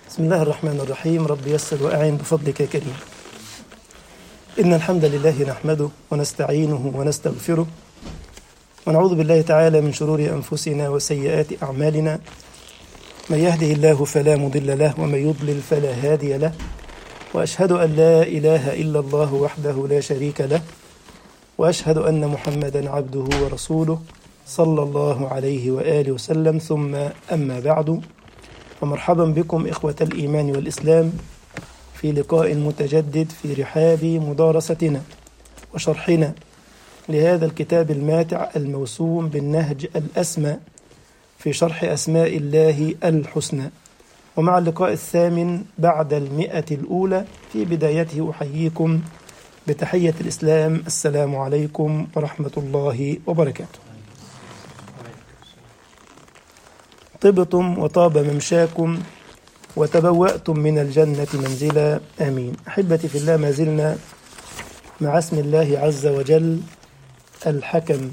بسم الله الرحمن الرحيم رب يسر وأعين بفضلك يا كريم إن الحمد لله نحمده ونستعينه ونستغفره ونعوذ بالله تعالى من شرور أنفسنا وسيئات أعمالنا من يهده الله فلا مضل له ومن يضلل فلا هادي له وأشهد أن لا إله إلا الله وحده لا شريك له وأشهد أن محمدا عبده ورسوله صلى الله عليه وآله وسلم ثم أما بعد ومرحبا بكم إخوة الإيمان والإسلام في لقاء متجدد في رحاب مدارستنا وشرحنا لهذا الكتاب الماتع الموسوم بالنهج الأسمى في شرح أسماء الله الحسنى ومع اللقاء الثامن بعد المئة الأولى في بدايته أحييكم بتحية الإسلام السلام عليكم ورحمة الله وبركاته طبتم وطاب ممشاكم وتبوأتم من الجنة منزلا آمين أحبتي في الله ما زلنا مع اسم الله عز وجل الحكم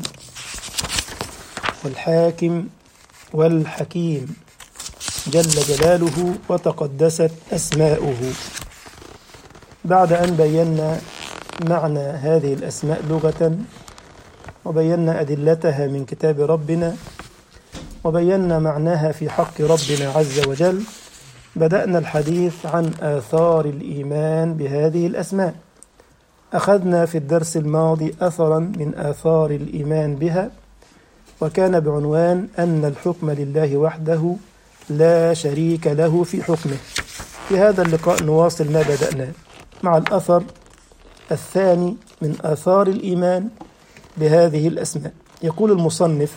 والحاكم والحكيم جل جلاله وتقدست أسماؤه بعد أن بينا معنى هذه الأسماء لغة وبينا أدلتها من كتاب ربنا وبينا معناها في حق ربنا عز وجل بدأنا الحديث عن آثار الإيمان بهذه الأسماء أخذنا في الدرس الماضي أثرا من آثار الإيمان بها وكان بعنوان أن الحكم لله وحده لا شريك له في حكمه في هذا اللقاء نواصل ما بدأناه مع الأثر الثاني من آثار الإيمان بهذه الأسماء يقول المصنف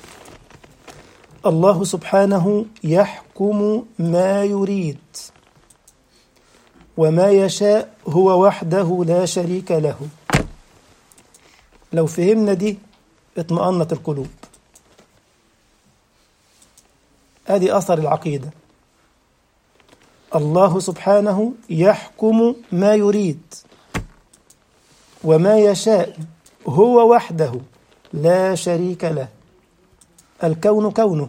الله سبحانه يحكم ما يريد وما يشاء هو وحده لا شريك له لو فهمنا دي اطمأنت القلوب ادي اثر العقيده الله سبحانه يحكم ما يريد وما يشاء هو وحده لا شريك له الكون كونه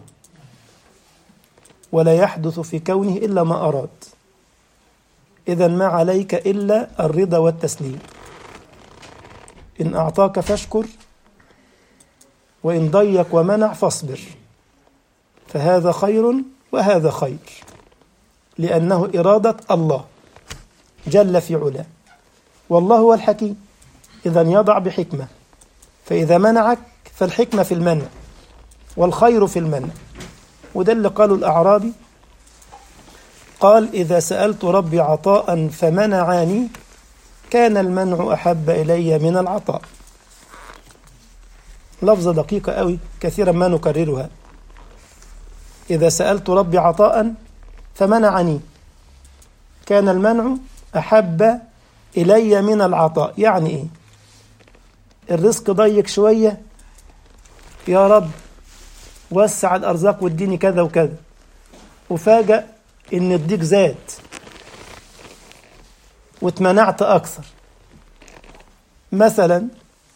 ولا يحدث في كونه الا ما اراد اذا ما عليك الا الرضا والتسليم ان اعطاك فاشكر وان ضيق ومنع فاصبر فهذا خير وهذا خير لأنه إرادة الله جل في علاه والله هو الحكيم إذا يضع بحكمة فإذا منعك فالحكمة في المنع والخير في المنع وده اللي قاله الأعرابي قال إذا سألت ربي عطاء فمنعني كان المنع أحب إلي من العطاء لفظة دقيقة قوي كثيرا ما نكررها إذا سألت ربي عطاء فمنعني كان المنع أحب إلي من العطاء يعني إيه الرزق ضيق شوية يا رب وسع الأرزاق واديني كذا وكذا وفاجأ إن الضيق زاد واتمنعت أكثر مثلا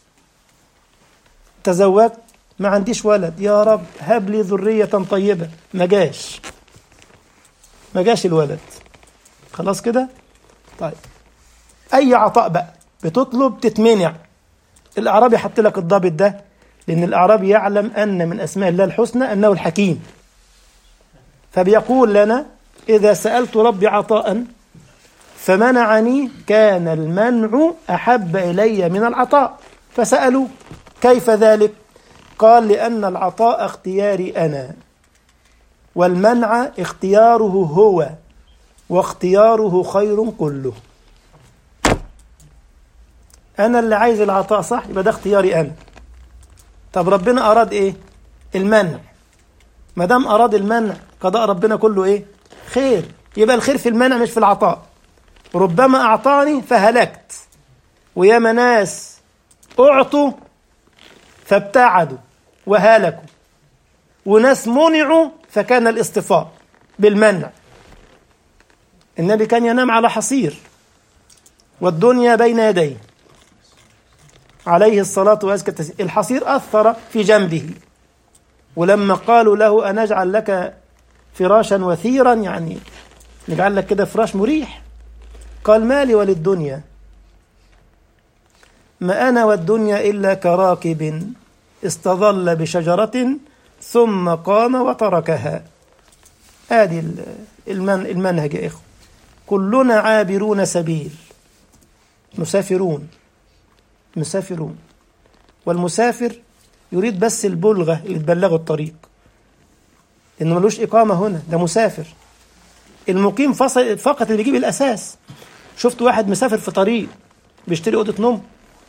تزوجت ما عنديش ولد يا رب هب لي ذرية طيبة ما جاش ما جاش الولد خلاص كده طيب أي عطاء بقى بتطلب تتمنع الأعرابي حط لك الضابط ده لأن الأعرابي يعلم أن من أسماء الله الحسنى أنه الحكيم فبيقول لنا إذا سألت ربي عطاء فمنعني كان المنع أحب إلي من العطاء فسألوا كيف ذلك قال لأن العطاء اختياري أنا والمنع اختياره هو واختياره خير كله أنا اللي عايز العطاء صح يبقى ده اختياري أنا طب ربنا أراد إيه المنع ما دام أراد المنع قضاء ربنا كله إيه خير يبقى الخير في المنع مش في العطاء ربما أعطاني فهلكت وياما ناس أعطوا فابتعدوا وهلكوا وناس منعوا فكان الاصطفاء بالمنع النبي كان ينام على حصير والدنيا بين يديه عليه الصلاة والسلام الحصير أثر في جنبه ولما قالوا له أنجعل لك فراشا وثيرا يعني نجعل لك كده فراش مريح قال مالي وللدنيا ما أنا والدنيا إلا كراكب استظل بشجرة ثم قام وتركها هذه المن المنهج يا إخوة كلنا عابرون سبيل مسافرون مسافرون والمسافر يريد بس البلغة اللي تبلغه الطريق إنه ملوش إقامة هنا ده مسافر المقيم فصل فقط اللي بيجيب الأساس شفت واحد مسافر في طريق بيشتري أوضة نوم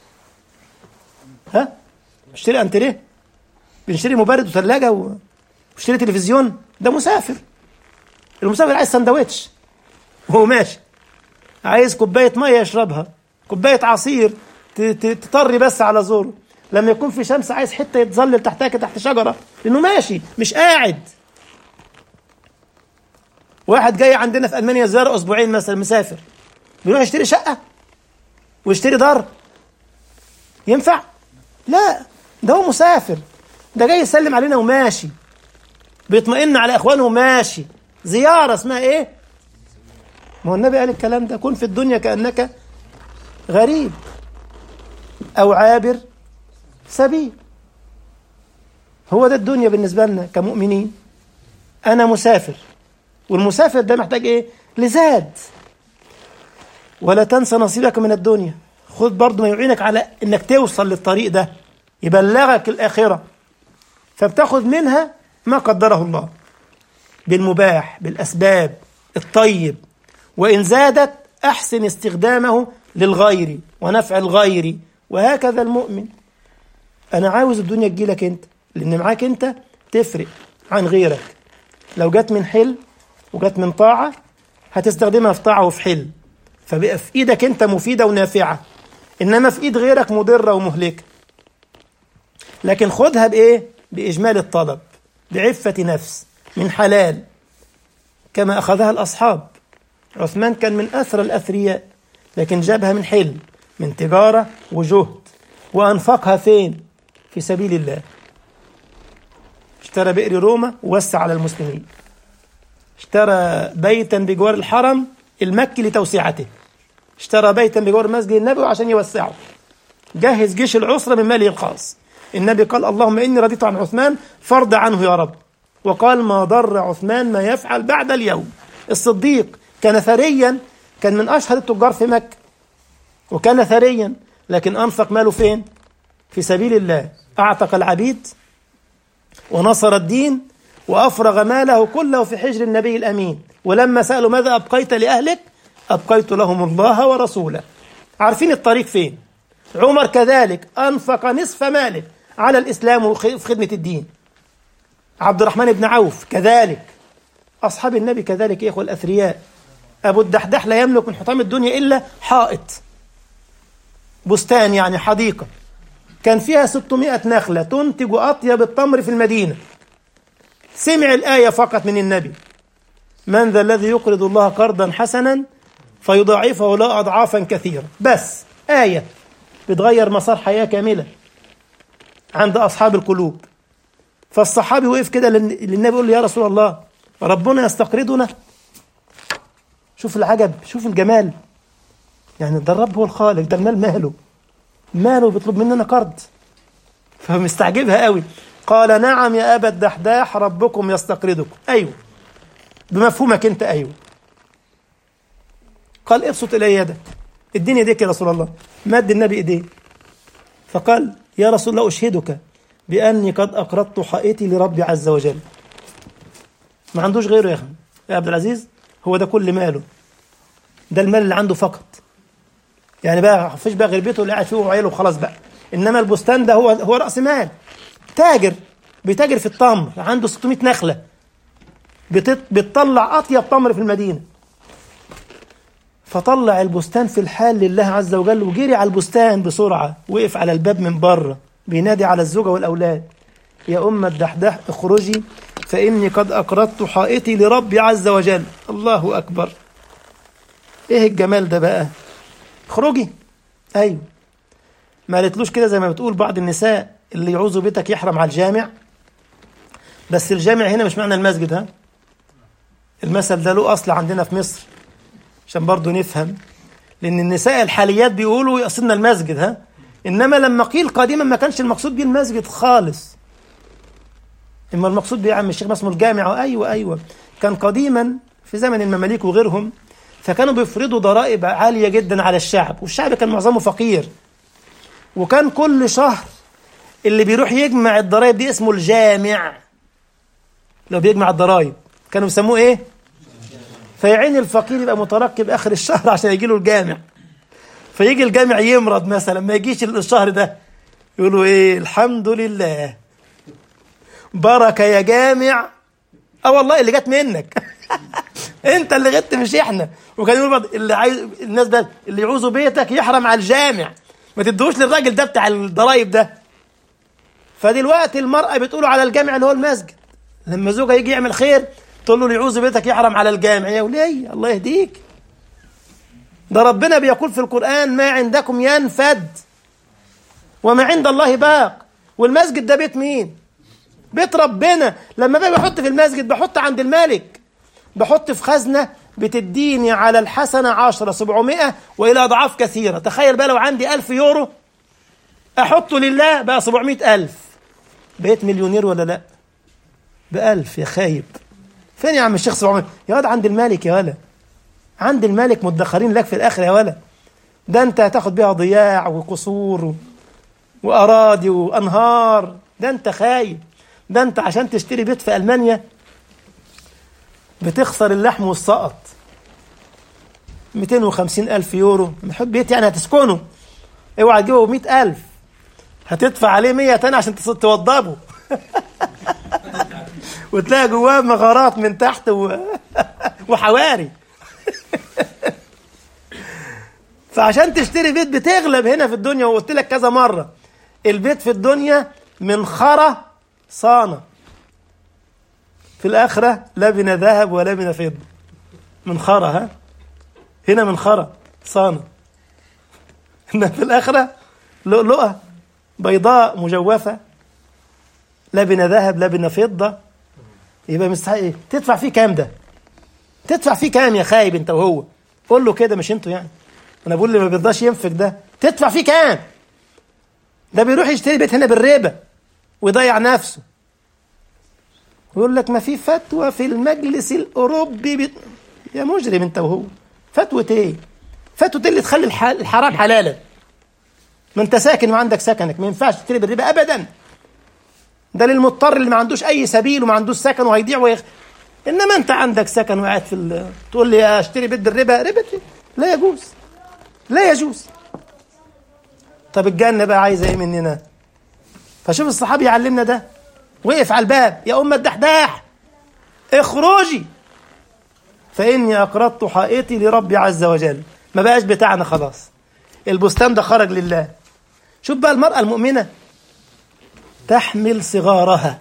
ها بيشتري أنتريه بيشتري مبرد وثلاجة وبيشتري تلفزيون ده مسافر المسافر عايز سندوتش وهو ماشي عايز كوباية مية يشربها كوباية عصير تطري بس على زوره لما يكون في شمس عايز حتة يتظلل تحتها كده تحت شجرة لأنه ماشي مش قاعد واحد جاي عندنا في ألمانيا زيارة أسبوعين مثلا مسافر بيروح يشتري شقة ويشتري دار ينفع؟ لا ده هو مسافر ده جاي يسلم علينا وماشي بيطمئن على إخوانه وماشي زيارة اسمها إيه؟ ما هو النبي قال الكلام ده كن في الدنيا كأنك غريب أو عابر سبيل هو ده الدنيا بالنسبة لنا كمؤمنين أنا مسافر والمسافر ده محتاج إيه؟ لزاد ولا تنسى نصيبك من الدنيا خد برضه ما يعينك على إنك توصل للطريق ده يبلغك الآخرة فبتاخد منها ما قدره الله بالمباح بالأسباب الطيب وإن زادت أحسن استخدامه للغير ونفع الغير وهكذا المؤمن أنا عاوز الدنيا تجيلك أنت لأن معاك أنت تفرق عن غيرك لو جت من حل وجت من طاعة هتستخدمها في طاعة وفي حل فبقى في إيدك أنت مفيدة ونافعة إنما في إيد غيرك مضرة ومهلكة لكن خدها بإيه؟ بإجمال الطلب بعفة نفس من حلال كما أخذها الأصحاب عثمان كان من أثرى الأثرياء لكن جابها من حلم من تجارة وجهد وأنفقها فين؟ في سبيل الله اشترى بئر روما ووسع على المسلمين اشترى بيتا بجوار الحرم المكي لتوسعته اشترى بيتا بجوار مسجد النبي عشان يوسعه جهز جيش العسرة من ماله الخاص النبي قال اللهم إني رضيت عن عثمان فرض عنه يا رب وقال ما ضر عثمان ما يفعل بعد اليوم الصديق كان ثريا كان من أشهر التجار في مكة وكان ثريا لكن أنفق ماله فين في سبيل الله أعتق العبيد ونصر الدين وأفرغ ماله كله في حجر النبي الأمين ولما سألوا ماذا أبقيت لأهلك أبقيت لهم الله ورسوله عارفين الطريق فين عمر كذلك أنفق نصف ماله على الإسلام وفي خدمة الدين عبد الرحمن بن عوف كذلك أصحاب النبي كذلك يا إخوة الأثرياء أبو الدحداح لا يملك من حطام الدنيا إلا حائط بستان يعني حديقة كان فيها 600 نخلة تنتج أطيب التمر في المدينة سمع الآية فقط من النبي من ذا الذي يقرض الله قرضا حسنا فيضاعفه له أضعافا كثيرة بس آية بتغير مسار حياة كاملة عند أصحاب القلوب فالصحابي وقف كده للنبي يقول له يا رسول الله ربنا يستقرضنا شوف العجب شوف الجمال يعني ده الرب هو الخالق ده المال ماله ماله بيطلب مننا قرض فمستعجبها قوي قال نعم يا أبا الدحداح ربكم يستقرضكم أيوه بمفهومك أنت أيوه قال ابسط إلي يدك اديني يديك يا رسول الله مد النبي ايديه فقال يا رسول الله أشهدك بأني قد أقرضت حائطي لربي عز وجل ما عندوش غيره يا أخي يا عبد العزيز هو ده كل ماله ده المال اللي عنده فقط يعني بقى فيش بقى غير بيته اللي قاعد فيه وعيله وخلاص بقى انما البستان ده هو هو راس مال تاجر بيتاجر في التمر عنده 600 نخله بتط... بتطلع اطيب تمر في المدينه فطلع البستان في الحال لله عز وجل وجري على البستان بسرعه وقف على الباب من بره بينادي على الزوجه والاولاد يا ام الدحداح اخرجي فاني قد اقرضت حائطي لربي عز وجل الله اكبر ايه الجمال ده بقى اخرجي ايوه ما قالتلوش كده زي ما بتقول بعض النساء اللي يعوزوا بيتك يحرم على الجامع بس الجامع هنا مش معنى المسجد ها المثل ده له أصل عندنا في مصر عشان برضو نفهم لأن النساء الحاليات بيقولوا يقصدنا المسجد ها إنما لما قيل قديما ما كانش المقصود بيه المسجد خالص إما المقصود بيه يا عم الشيخ ما اسمه الجامع أيوة أيوة كان قديما في زمن المماليك وغيرهم فكانوا بيفرضوا ضرائب عالية جدا على الشعب والشعب كان معظمه فقير وكان كل شهر اللي بيروح يجمع الضرائب دي اسمه الجامع لو بيجمع الضرائب كانوا بيسموه ايه فيعين الفقير يبقى مترقب اخر الشهر عشان يجي له الجامع فيجي الجامع يمرض مثلا ما يجيش الشهر ده يقولوا ايه الحمد لله بركه يا جامع اه والله اللي جت منك انت اللي غبت مش احنا وكان يقول بعض اللي عايز الناس ده اللي يعوزوا بيتك يحرم على الجامع ما تدوش للراجل ده بتاع الضرايب ده فدلوقتي المرأة بتقول على الجامع اللي هو المسجد لما زوجها يجي يعمل خير تقول له اللي يعوز بيتك يحرم على الجامع يا ولي الله يهديك ده ربنا بيقول في القرآن ما عندكم ينفد وما عند الله باق والمسجد ده بيت مين بيت ربنا لما باجي بحط في المسجد بحط عند الملك بحط في خزنة بتديني على الحسنة عشرة سبعمائة وإلى أضعاف كثيرة تخيل بقى لو عندي ألف يورو أحطه لله بقى سبعمائة ألف بقيت مليونير ولا لا بألف يا خايب فين يا عم الشيخ سبعمائة يا واد عند الملك يا ولا عند الملك مدخرين لك في الآخر يا ولا ده أنت هتاخد بيها ضياع وقصور و... وأراضي وأنهار ده أنت خايب ده أنت عشان تشتري بيت في ألمانيا بتخسر اللحم والسقط 250 ألف يورو محب بيت يعني هتسكنه اوعى تجيبه 100 ألف هتدفع عليه 100 تاني عشان توضبه وتلاقي جواه مغارات من تحت و... وحواري فعشان تشتري بيت بتغلب هنا في الدنيا وقلت لك كذا مرة البيت في الدنيا من خرى صانة في الآخرة لا من ذهب ولا من فضة من خرى ها هنا من خرى صانة هنا في الآخرة لؤلؤة بيضاء مجوفة لا بنا ذهب لا بنا فضة يبقى مستحق ايه تدفع فيه كام ده تدفع فيه كام يا خايب انت وهو قول له كده مش انتوا يعني انا بقول اللي ما بيرضاش ينفق ده تدفع فيه كام ده بيروح يشتري بيت هنا بالربا ويضيع نفسه ويقول لك ما في فتوى في المجلس الاوروبي بت... يا مجرم انت وهو فتوى ايه فتوى اللي تخلي الحرام حلالا ما انت ساكن وعندك سكنك ما ينفعش تشتري بالربا ابدا ده للمضطر اللي ما عندوش اي سبيل وما عندوش سكن وهيضيع ويخ... انما انت عندك سكن وقاعد في ال... تقول لي اشتري بيت بالربا ربا لا يجوز لا يجوز طب الجنه بقى عايزه ايه مننا فشوف الصحابي يعلمنا ده وقف على الباب يا ام الدحداح اخرجي فاني اقرضت حائطي لربي عز وجل ما بقاش بتاعنا خلاص البستان ده خرج لله شوف بقى المرأة المؤمنة تحمل صغارها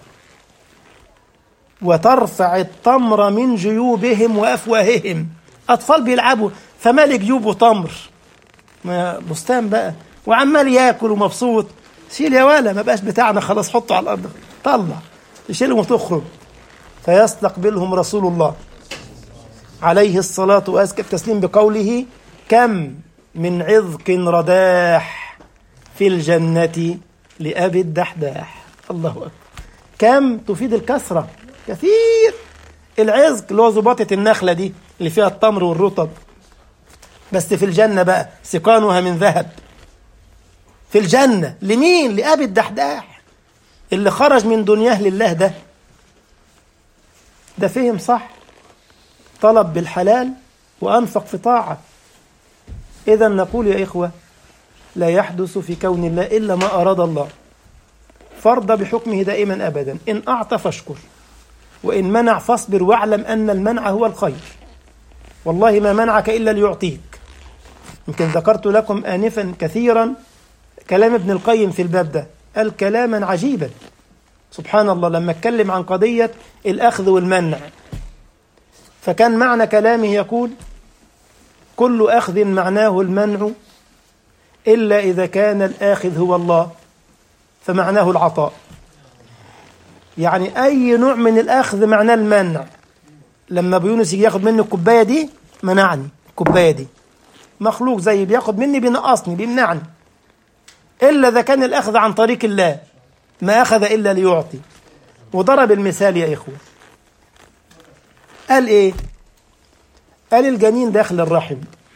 وترفع التمر من جيوبهم وأفواههم أطفال بيلعبوا فمالك جيوبه تمر ما بستان بقى وعمال ياكل ومبسوط شيل يا ولا ما بقاش بتاعنا خلاص حطه على الأرض طلع تشيلهم وتخرج فيستقبلهم رسول الله عليه الصلاة وأزكى التسليم بقوله كم من عذق رداح في الجنة لأبي الدحداح الله أكبر كم تفيد الكثرة كثير العذق اللي هو زباطة النخلة دي اللي فيها التمر والرطب بس في الجنة بقى سقانها من ذهب في الجنة لمين لأبي الدحداح اللي خرج من دنياه لله ده ده فهم صح طلب بالحلال وأنفق في طاعة إذا نقول يا إخوة لا يحدث في كون الله إلا ما أراد الله فرض بحكمه دائما أبدا إن أعطى فاشكر وإن منع فاصبر واعلم أن المنع هو الخير والله ما منعك إلا ليعطيك يمكن ذكرت لكم آنفا كثيرا كلام ابن القيم في الباب ده قال كلاما عجيبا سبحان الله لما اتكلم عن قضية الأخذ والمنع فكان معنى كلامه يقول كل أخذ معناه المنع إلا إذا كان الآخذ هو الله فمعناه العطاء يعني أي نوع من الأخذ معناه المنع لما ابو يونس يجي ياخد مني الكوبايه دي منعني الكوبايه دي مخلوق زي بياخد مني بينقصني بيمنعني الا اذا كان الاخذ عن طريق الله ما اخذ الا ليعطي وضرب المثال يا اخوه قال ايه قال الجنين داخل الرحم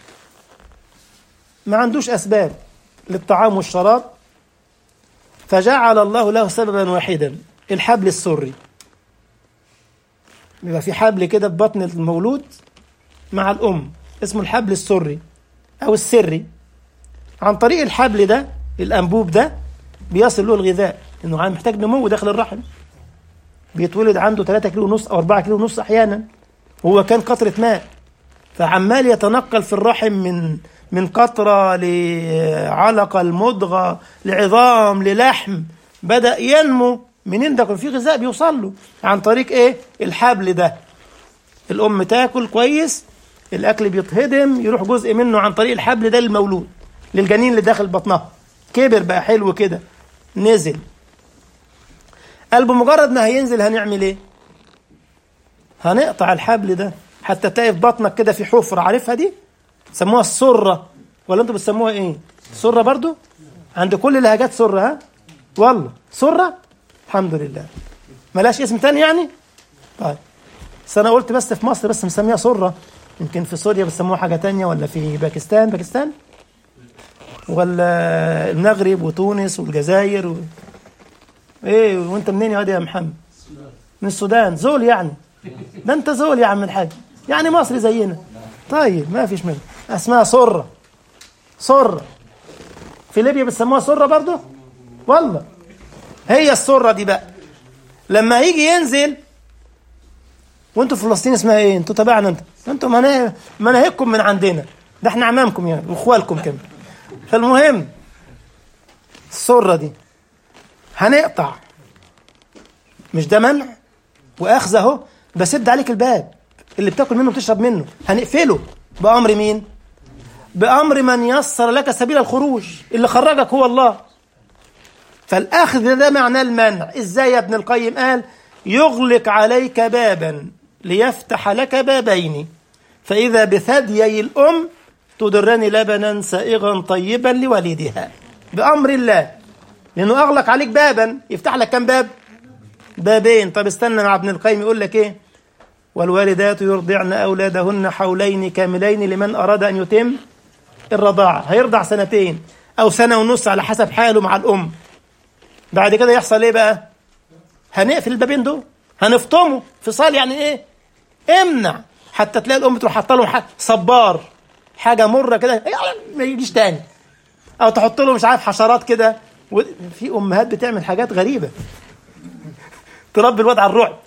ما عندوش اسباب للطعام والشراب فجعل الله له سببا واحدا الحبل السري بيبقى في حبل كده في بطن المولود مع الأم اسمه الحبل السري أو السري عن طريق الحبل ده الأنبوب ده بيصل له الغذاء إنه محتاج نمو داخل الرحم بيتولد عنده 3 كيلو ونص أو 4 كيلو ونص أحيانا هو كان قطرة ماء فعمال يتنقل في الرحم من من قطرة لعلقة المضغة لعظام للحم بدأ ينمو منين ده كان في غذاء بيوصل له عن طريق ايه الحبل ده الام تاكل كويس الاكل بيتهضم يروح جزء منه عن طريق الحبل ده للمولود للجنين اللي داخل بطنها كبر بقى حلو كده نزل قال بمجرد ما هينزل هنعمل ايه هنقطع الحبل ده حتى تلاقي في بطنك كده في حفرة عارفها دي سموها السرة ولا انتوا بتسموها ايه سرة برضو عند كل اللهجات سرة ها والله سرة الحمد لله ملاش اسم تاني يعني طيب بس انا قلت بس في مصر بس مسميها سرة يمكن في سوريا بيسموها حاجة تانية ولا في باكستان باكستان ولا المغرب وتونس والجزائر و... ايه وانت منين يا واد يا محمد من السودان زول يعني ده انت زول يا عم الحاج يعني مصري زينا طيب ما فيش منه اسمها سرة سرة في ليبيا بتسموها سرة برضو والله هي السرة دي بقى لما يجي ينزل وانتوا في فلسطين اسمها ايه انتوا تبعنا انت انتوا منا- مناهجكم من عندنا ده احنا عمامكم يعني واخوالكم كمان فالمهم السرة دي هنقطع مش ده منع واخذ اهو بسد عليك الباب اللي بتاكل منه وتشرب منه هنقفله بامر مين بامر من يسر لك سبيل الخروج اللي خرجك هو الله فالاخذ ده معناه المنع ازاي يا ابن القيم قال يغلق عليك بابا ليفتح لك بابين فاذا بثديي الام تدران لبنا سائغا طيبا لوليدها بامر الله لانه اغلق عليك بابا يفتح لك كم باب بابين طب استنى مع ابن القيم يقول لك ايه والوالدات يرضعن اولادهن حولين كاملين لمن اراد ان يتم الرضاعه هيرضع سنتين او سنه ونص على حسب حاله مع الام بعد كده يحصل ايه بقى هنقفل البابين دول هنفطمه فصال يعني ايه امنع حتى تلاقي الام تروح حاطه له ح- صبار حاجه مره كده ما يجيش تاني او تحط له مش عارف حشرات كده و- في امهات بتعمل حاجات غريبه تربي الواد على الرعب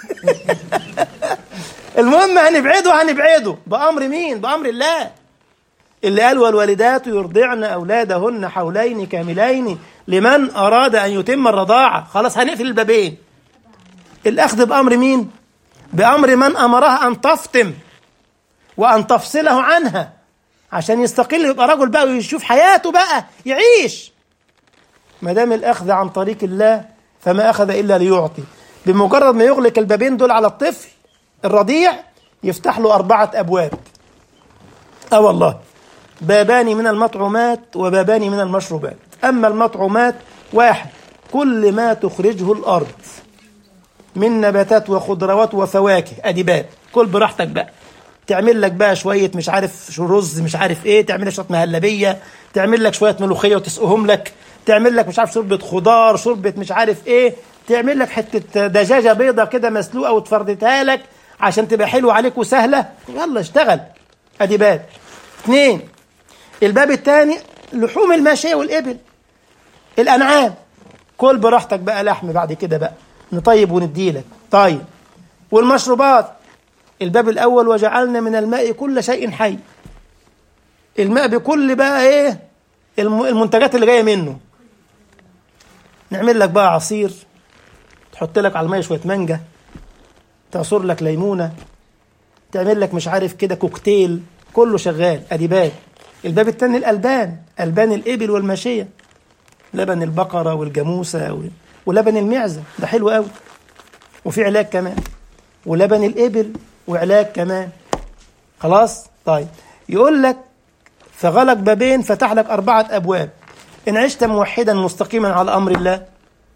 المهم هنبعده هنبعده بامر مين بامر الله اللي قال والوالدات يرضعن اولادهن حولين كاملين لمن اراد ان يتم الرضاعه خلاص هنقفل البابين الاخذ بامر مين بامر من امرها ان تفطم وان تفصله عنها عشان يستقل يبقى رجل بقى ويشوف حياته بقى يعيش ما دام الاخذ عن طريق الله فما اخذ الا ليعطي بمجرد ما يغلق البابين دول على الطفل الرضيع يفتح له اربعه ابواب اه والله بابان من المطعومات وبابان من المشروبات اما المطعومات واحد كل ما تخرجه الارض من نباتات وخضروات وفواكه ادي باب كل براحتك بقى تعمل لك بقى شويه مش عارف شو رز مش عارف ايه تعمل لك شويه مهلبيه تعمل لك شويه ملوخيه وتسقهم لك تعمل لك مش عارف شوربه خضار شوربه مش عارف ايه تعمل لك حته دجاجه بيضه كده مسلوقه وتفردتها لك عشان تبقى حلوه عليك وسهله يلا اشتغل ادي باب اثنين الباب الثاني لحوم الماشيه والابل الانعام كل براحتك بقى لحم بعد كده بقى نطيب ونديلك طيب والمشروبات الباب الاول وجعلنا من الماء كل شيء حي الماء بكل بقى ايه الم- المنتجات اللي جايه منه نعمل لك بقى عصير تحط لك على الميه شويه مانجا تعصر لك ليمونه تعمل لك مش عارف كده كوكتيل كله شغال ادي باب الباب الثاني الالبان البان الابل والماشيه لبن البقره والجاموسه و- ولبن المعزه ده حلو قوي وفي علاج كمان ولبن الابل وعلاج كمان خلاص طيب يقول لك فغلق بابين فتح لك أربعة أبواب إن عشت موحدا مستقيما على أمر الله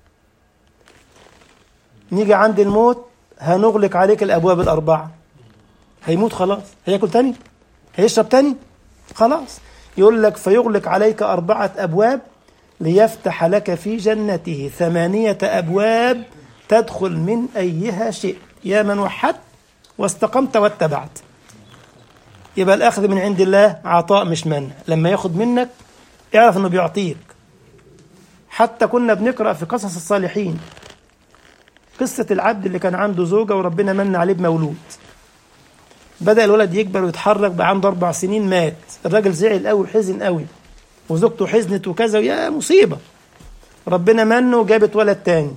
نيجي عند الموت هنغلق عليك الأبواب الأربعة هيموت خلاص هياكل تاني هيشرب تاني خلاص يقول لك فيغلق عليك أربعة أبواب ليفتح لك في جنته ثمانية أبواب تدخل من أيها شئت يا من وحدت واستقمت واتبعت يبقى الأخذ من عند الله عطاء مش منع لما ياخد منك اعرف أنه بيعطيك حتى كنا بنقرأ في قصص الصالحين قصة العبد اللي كان عنده زوجة وربنا من عليه بمولود بدأ الولد يكبر ويتحرك بقى عنده أربع سنين مات الراجل زعل قوي وحزن قوي وزوجته حزنت وكذا يا مصيبة ربنا منه وجابت ولد تاني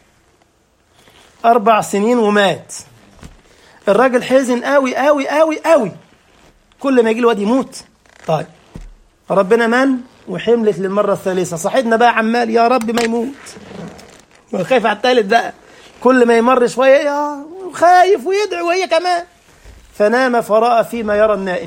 أربع سنين ومات الراجل حزن قوي قوي قوي قوي كل ما يجي الواد يموت طيب ربنا من وحملت للمرة الثالثة صاحبنا بقى عمال يا رب ما يموت وخايف على الثالث بقى كل ما يمر شوية يا خايف ويدعو وهي كمان فنام فرأى فيما يرى النائم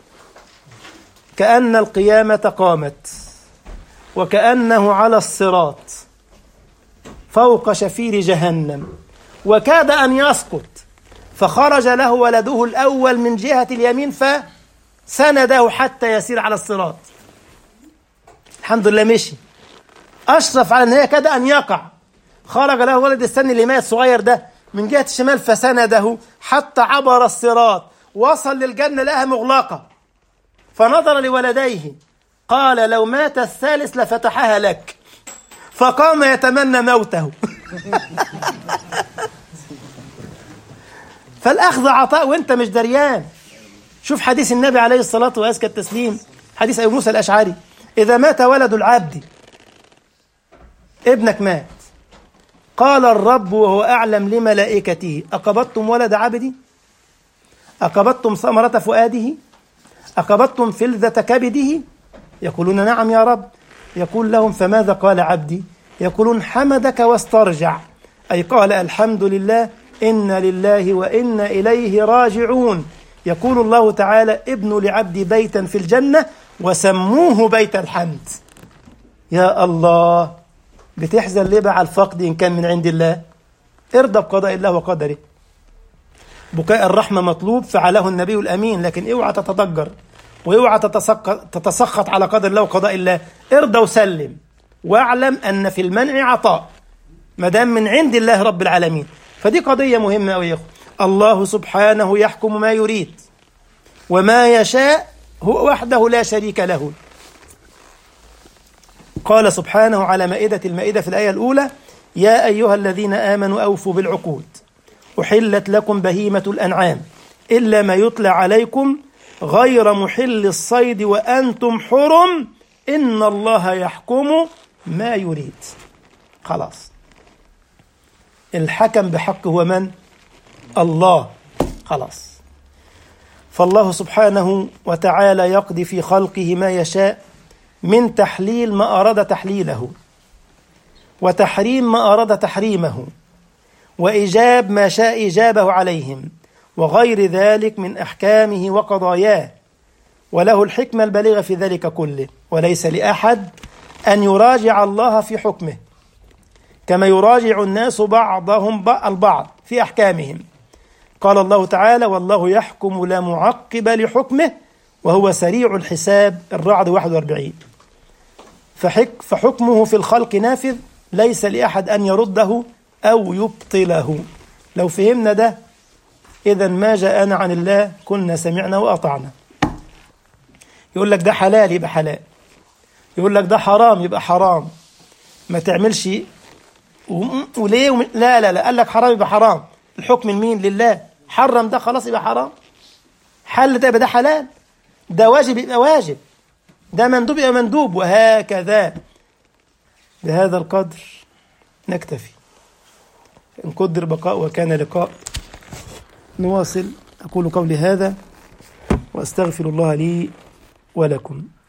كأن القيامة قامت وكأنه على الصراط فوق شفير جهنم وكاد أن يسقط فخرج له ولده الأول من جهة اليمين فسنده حتى يسير على الصراط الحمد لله مشي أشرف على أن هي كاد أن يقع خرج له ولد السن اللي مات صغير ده من جهة الشمال فسنده حتى عبر الصراط وصل للجنة لقاها مغلقة فنظر لولديه قال لو مات الثالث لفتحها لك فقام يتمنى موته فالأخذ عطاء وانت مش دريان شوف حديث النبي عليه الصلاة وأزكى التسليم حديث أبي موسى الأشعري إذا مات ولد العبد ابنك مات قال الرب وهو أعلم لملائكته أقبضتم ولد عبدي أقبضتم ثمرة فؤاده أقبضتم فلذة كبده يقولون نعم يا رب يقول لهم فماذا قال عبدي يقولون حمدك واسترجع أي قال الحمد لله إن لله وإنا إليه راجعون يقول الله تعالى ابن لعبدي بيتا في الجنة وسموه بيت الحمد يا الله بتحزن ليه بقى على الفقد إن كان من عند الله ارضى بقضاء الله وقدره بكاء الرحمة مطلوب فعله النبي الأمين لكن اوعى تتضجر واوعى تتسخط, تتسخط على قدر الله وقضاء الله ارضى وسلم واعلم أن في المنع عطاء ما دام من عند الله رب العالمين فدي قضية مهمة أوي يا أخو الله سبحانه يحكم ما يريد وما يشاء هو وحده لا شريك له قال سبحانه على مائدة المائدة في الآية الأولى يا أيها الذين آمنوا أوفوا بالعقود أحلت لكم بهيمة الأنعام إلا ما يتلى عليكم غير محل الصيد وأنتم حرم إن الله يحكم ما يريد خلاص الحكم بحق هو من؟ الله خلاص فالله سبحانه وتعالى يقضي في خلقه ما يشاء من تحليل ما أراد تحليله وتحريم ما أراد تحريمه وإيجاب ما شاء إيجابه عليهم وغير ذلك من أحكامه وقضاياه وله الحكمة البالغة في ذلك كله وليس لأحد أن يراجع الله في حكمه كما يراجع الناس بعضهم البعض في أحكامهم قال الله تعالى والله يحكم لا معقب لحكمه وهو سريع الحساب الرعد 41 فحك فحكمه في الخلق نافذ ليس لأحد أن يرده أو يبطله لو فهمنا ده إذا ما جاءنا عن الله كنا سمعنا وأطعنا يقول لك ده حلال يبقى حلال يقول لك ده حرام يبقى حرام ما تعملش وليه وم... لا لا لا قال لك حرام يبقى حرام الحكم لمين لله حرم ده خلاص يبقى حرام حل ده يبقى ده حلال ده واجب يبقى واجب ده مندوب يبقى مندوب وهكذا بهذا القدر نكتفي إن قدر بقاء وكان لقاء نواصل أقول قولي هذا وأستغفر الله لي ولكم